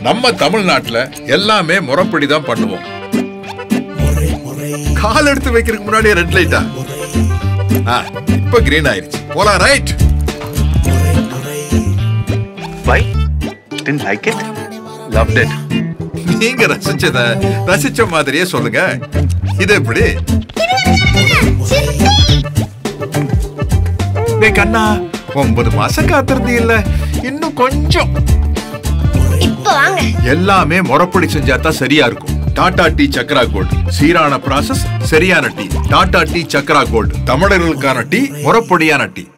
நம்ம தமிழ்நாட்டுல எல்லாமே முறைப்படி தான் பண்ணுவோம் கால் எடுத்து வைக்கிறதுக்கு முன்னாடியே ரெட் லைட்டா இப்ப கிரீன் ஆயிருச்சு போலாம் right Why? Didn't like it? Loved it. நீங்க ரசிச்சத ரசிச்ச மாதிரியே சொல்லுங்க இது எப்படி டேய் கண்ணா ஒன்பது மாசம் காத்திருந்தி இல்ல இன்னும் கொஞ்சம் இப்போ வாங்க எல்லாமே முறைப்படி செஞ்சா தான் சரியா இருக்கும் டாடா டீ சக்ரா கோல்டு சீரான ப்ராசஸ் சரியான tea Tata tea Chakra gold தமிழர்களுக்கான டீ முறைப்படியான டீ